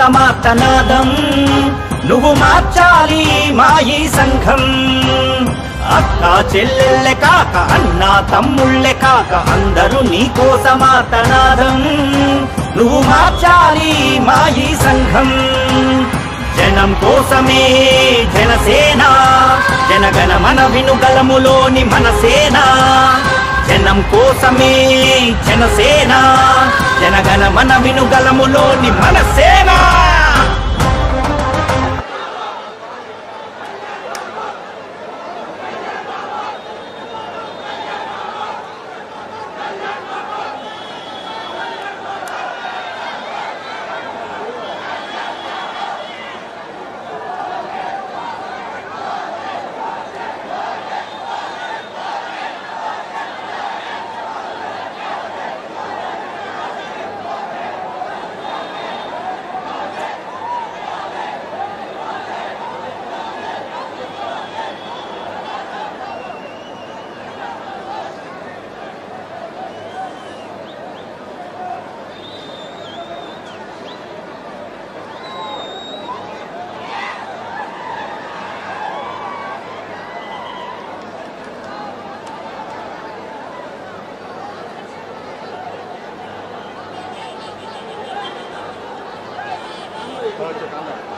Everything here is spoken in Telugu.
కోసమార్తనాదం నువ్వు మార్చాలి మా ఈ సంఘం అక్క చెల్లెళ్ళే కాక అన్న తమ్ముళ్ళే కాక అందరూ నీ కోసమార్తనాదం నువ్వు మార్చాలి మా ఈ సంఘం జనం కోసమే జనసేన జనగణ మన వినుగలములోని మన సేన జనం కోసమే జనసేన జనగణ మన వినుగలములోని మన సేన ఓకే, కాదు.